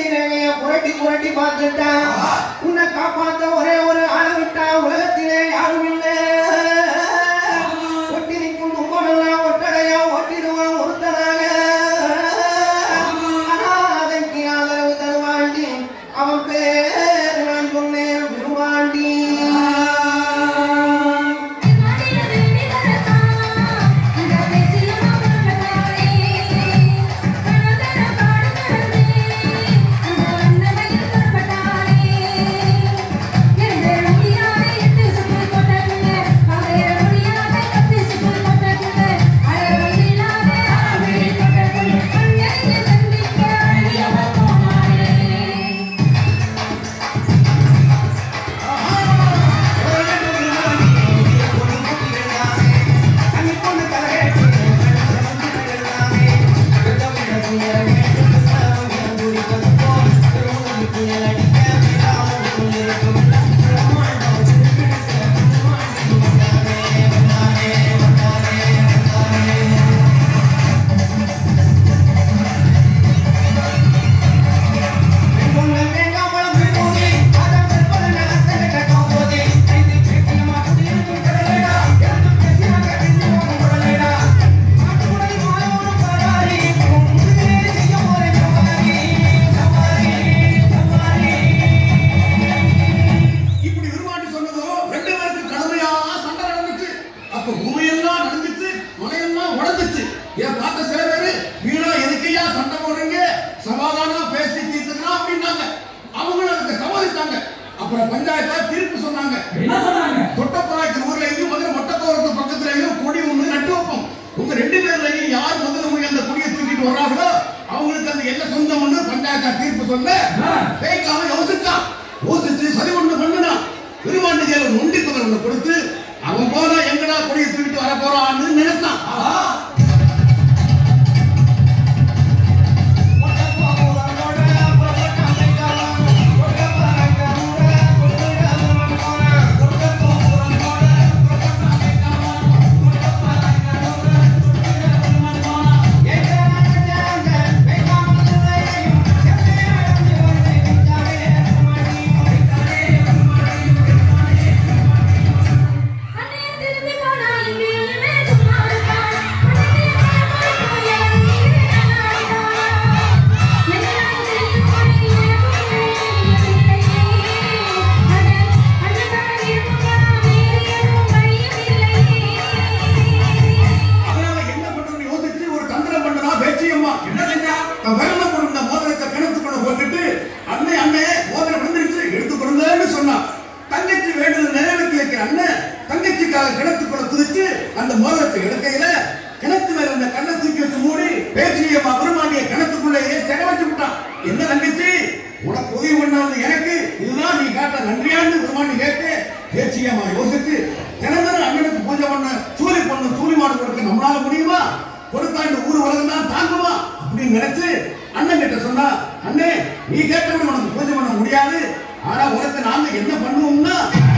ரேகைய புரட்டி புரட்டி பார்த்துட்டான் உன்னை காப்பாத்த ஒரே ஒரு ஆளை விட்டா உலகத்திலே யாரும் இல்லை ஒட்டி நிற்கும் துன்பமெல்லாம் ஒட்டடையா ஒட்டிடுவான் ஒருத்தனாக ஆனா அதற்கு ஆதரவு தருவாண்டி அவன் பேர் நான் சொன்னேன் விருவாண்டி இப்படி விரும்பாண்டி சொன்னதும் ரெண்டு பேருக்கு கடுமையா சண்டை நடந்துச்சு அப்ப பூமியெல்லாம் நடந்துச்சு மலையெல்லாம் உடஞ்சிச்சு என் பார்த்த சில பேரு வீணா எதுக்கையா சண்டை போடுறீங்க சமாதானமா பேசி தீர்த்துக்கலாம் அப்படின்னாங்க அவங்களும் அதுக்கு சம்மதித்தாங்க அப்புறம் பஞ்சாயத்தா தீர்ப்பு சொன்னாங்க என்ன சொன்னாங்க தொட்டப்பாளையத்து ஊர்ல இருந்து முதல்ல மொட்டத்தோரத்து பக்கத்துல இருந்து கொடி ஒண்ணு நட்டு வைப்போம் உங்க ரெண்டு பேர்லயும் யார் முதல்ல போய் அந்த கொடியை தூக்கிட்டு வர்றாங்களோ அவங்களுக்கு அந்த என்ன சொந்தம்னு பஞ்சாயத்தா தீர்ப்பு சொல்ல ஆ. பேய்க்காம யோசிச்சான் யோசிச்சு சரி ஒண்ணு பண்ணுனா விரும்பாண்டு ஜெயில நொண்டி தொகை ஒண்ணு கொடுத்து அவன் போனா எங்கடா கொடியை தூக்கிட்டு வர போறான்னு நினைச்சான் அதனால என்ன பண்றதுன்னு யோசிச்சு ஒரு தந்திரம் பண்ணனா பேச்சியம்மா என்ன செஞ்சா நான் விரல கொடுத்த மோதிரத்தை கிணத்துக்குள்ள போட்டுட்டு அண்ணே அண்ணே மோதிரம் விழுந்துருச்சு எடுத்து கொடுங்கன்னு சொன்னான் தங்கச்சி வேண்டுதல் நிறைவேற்றி வைக்கிற அண்ணன் தங்கச்சிக்காக கிணத்துக்குள்ள குதிச்சு அந்த மோதிரத்தை எடுக்கையில கிணத்து மேல அந்த கண்ணை தூக்கி வச்சு மூடி பேச்சியம்மா பெருமாண்டிய கிணத்துக்குள்ளேயே செக வச்சு விட்டான் என்ன தங்கச்சி உனக்கு உதவி பண்ணது எனக்கு இதுதான் நீ காட்ட நன்றியான்னு பெருமாண்டி கேட்டு பேச்சியம்மா யோசிச்சு தினந்தரம் அண்ணனுக்கு பூஜை பண்ண சூரி பண்ண சூரி மாடு கொடுக்க நம்மளால முடியுமா கொடுத்தாண்டு ஊர் உலகம் தான் தாங்குமா அப்படின்னு நினைச்சு அண்ணன் கிட்ட சொன்னா அண்ணே நீ கேட்டவன் உனக்கு பூஜை பண்ண முடியாது ஆனா உனக்கு நாங்க என்ன பண்ணுவோம்னா